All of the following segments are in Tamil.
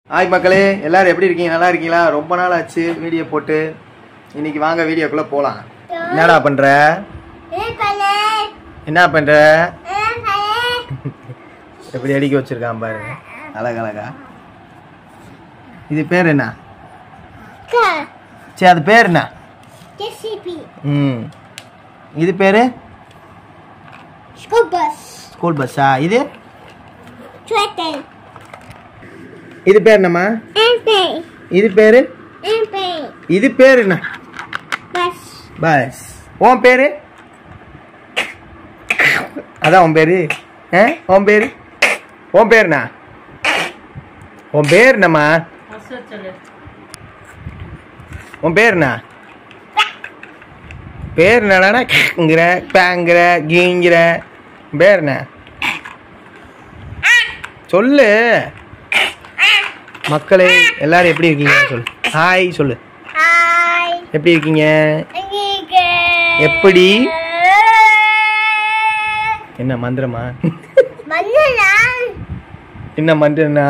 ஹாய் மக்களே எல்லாரும் எப்படி இருக்கீங்க நல்லா இருக்கீங்களா ரொம்ப நாள் ஆச்சு வீடியோ போட்டு இன்னைக்கு வாங்க வீடியோக்குள்ள போலாம் என்னடா பண்ற என்ன பண்ற எப்படி அடிக்க வச்சிருக்கான் பாரு அழகழகா இது பேர் என்ன சரி அது பேர் என்ன ம் இது பேரு ஸ்கூல் பஸ்ஸா இது இது பேர் என்னம்மா இது பேரு இது பேர் என்ன பஸ் உன் பேரு அதான் உன் பேரு ஆ உன் பேரு உன் பேர் என்ன உன் பேர் என்னம்மா உன் பேர் என்ன பேர் என்னடானா கிங்கிற பேங்கிற கீங்கிற உன் பேர் என்ன சொல்லு மக்களே எல்லாரும் எப்படி இருக்கீங்க சொல்லு ஹாய் சொல்லு எப்படி இருக்கீங்க எப்படி என்ன மந்திரமா என்ன மந்திரனா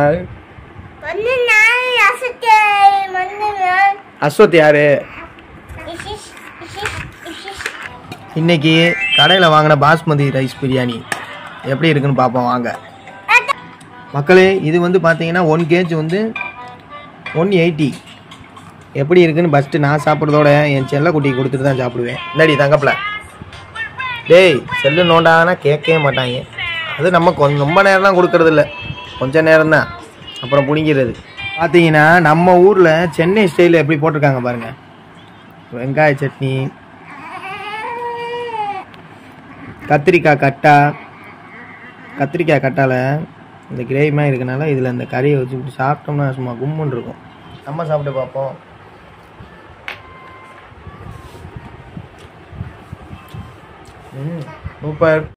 அஸ்வத் யாரு இன்னைக்கு கடையில் வாங்கின பாஸ்மதி ரைஸ் பிரியாணி எப்படி இருக்குன்னு பார்ப்போம் வாங்க மக்களே இது வந்து பார்த்தீங்கன்னா ஒன் கேஜ் வந்து ஒன் எயிட்டி எப்படி இருக்குன்னு ஃபஸ்ட்டு நான் சாப்பிட்றதோட என் செல்ல குட்டி கொடுத்துட்டு தான் சாப்பிடுவேன் இந்தாடி தங்கப்பில் டேய் செல்லு நோண்டானா கேட்கவே மாட்டாங்க அது நம்ம கொஞ்சம் ரொம்ப நேரம்லாம் கொடுக்கறது இல்ல கொஞ்ச நேரம் தான் அப்புறம் புடிங்கிறது பார்த்தீங்கன்னா நம்ம ஊரில் சென்னை ஸ்டைலில் எப்படி போட்டிருக்காங்க பாருங்க வெங்காய சட்னி கத்திரிக்காய் கட்டா கத்திரிக்காய் கட்டால இந்த கிரேவி மாதிரி இருக்கனால இதில் இந்த கறியை வச்சு இப்படி சாப்பிட்டோம்னா சும்மா கும்முன்னு இருக்கும் நம்ம சாப்பிட்டு பார்ப்போம் ம் சூப்பர்